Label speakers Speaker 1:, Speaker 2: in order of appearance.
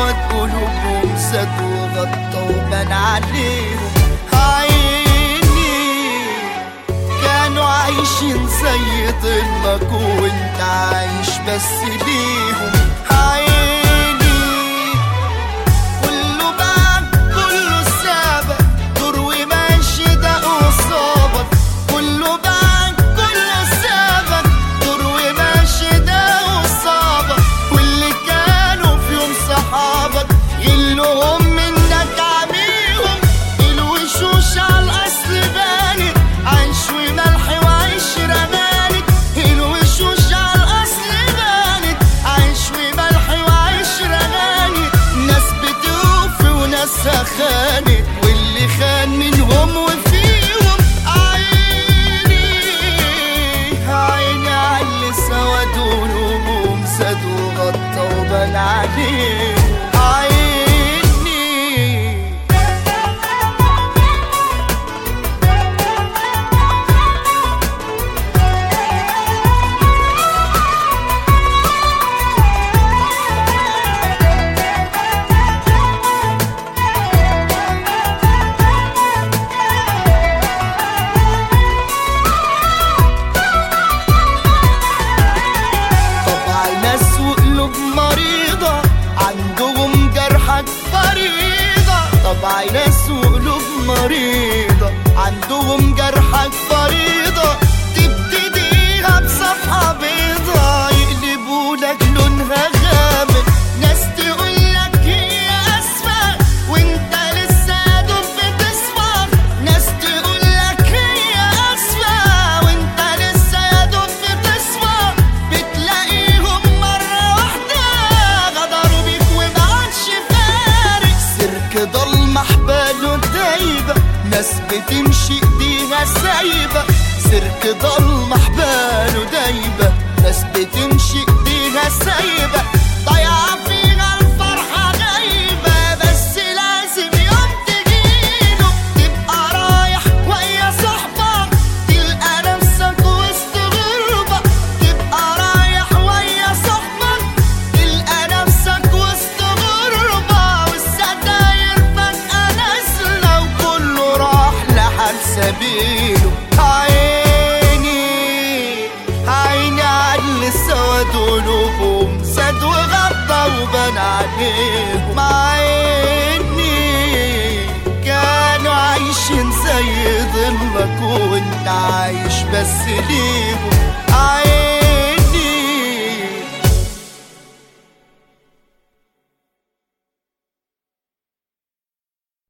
Speaker 1: سواد قلوبهم زاد وغطى وبان عليهم عيني كانوا عايشين زي ضلك وانت عايش بس ليهم عيني كله باع كله سابك دور وماشي ده قصابك كله باع كله سابك دور وماشي ده قصابك واللي كانوا في يوم صحابك يلهم منك عميهم الوشوش على الاصل بانت عيش وملح وعشرة مالت الوشوش على الاصل بانت عيش وملح وعشرة غانت ناس بتوفي وناس خانت واللي خان منهم وفيهم عيني عيني على اللي سواد قلوبهم زاد وغطى وبان عليهم عيني طبع ناس وقلوب مريضة عندهم جرحك فريضة طبع ناس وقلوب مريضة عندهم جرحك فريضة تبتديها بصفحة بيضة يقلبوا لك لونها غامق ناس تقولك هي أسفة وانت لسه يا دوب بتصفى ناس تقولك هي أسفة وانت لسه يا دوب بتصفى بتلاقيهم مرة واحدة غدروا بيك ومعادش فارق سيرك ضلمة حباله دايبة ناس بتمشي ايديها سايبة سيرك ضلمة حباله دايبة ناس بتمشي ايديها سايبة ضيعة فيها الفرحة غايبة بس لازم يوم تجيله تبقى رايح ويا صاحبك تلقى نفسك وسط غربة تبقى رايح ويا صاحبك تلقى نفسك وسط غربة والستاير فجأة نازلة وكله راح لحال سبيله عيني عيني على اللي سواد قلوبهم زاد وغطى وبان عليهم عيني كانوا عايشين زي ظلك وانت عايش بس ليهم عيني